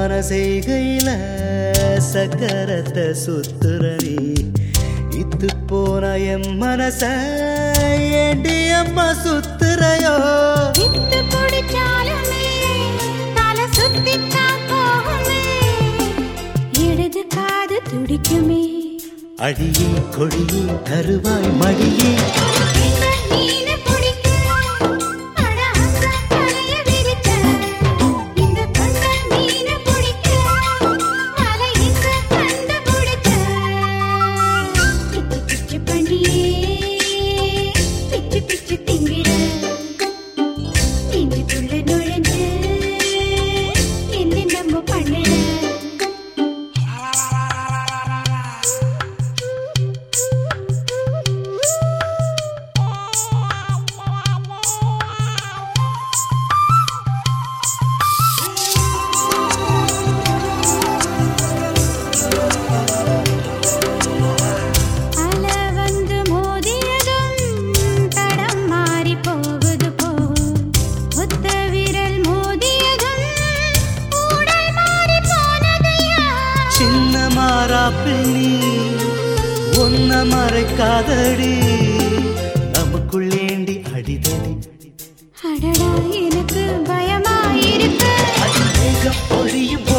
மனசெய்கையில சக்கரத்தை சுத்துறனி இத்து போன என் மனச ஏண்டி அம்மா சுத்துறையோ விட்டு பிடிச்சாலுமே தலை சுத்தித்தான் போகுமே இடது காது துடிக்குமே அடியே கொடியே தருவாய் மடியே இந்த மீனை பிடிக்கும் அட அந்த தலைய விரிச்ச இந்த கொண்ட மீனை பிடிக்கும் அலை இந்த கண்ட பிடிச்ச பிச்சு பிச்சு பண்ணியே பிச்சு பிச்சு திங்கிட நெஞ்சுக்குள்ள நுழைஞ்சு என்னென்னமோ பண்ணிட அல வந்து மோதியதும் தடம் மாறி போகுது போ ஒத்த விரல் மோதியதும் ஊடல் மாறி போனதையா சின்ன மாறாப்பில் நீ ஒன்ன மறைக்காதடி நமக்குள்ளேண்டி அடிதடி அடடா எனக்கு பயமா இருக்கு அது மேகம் பொழியும்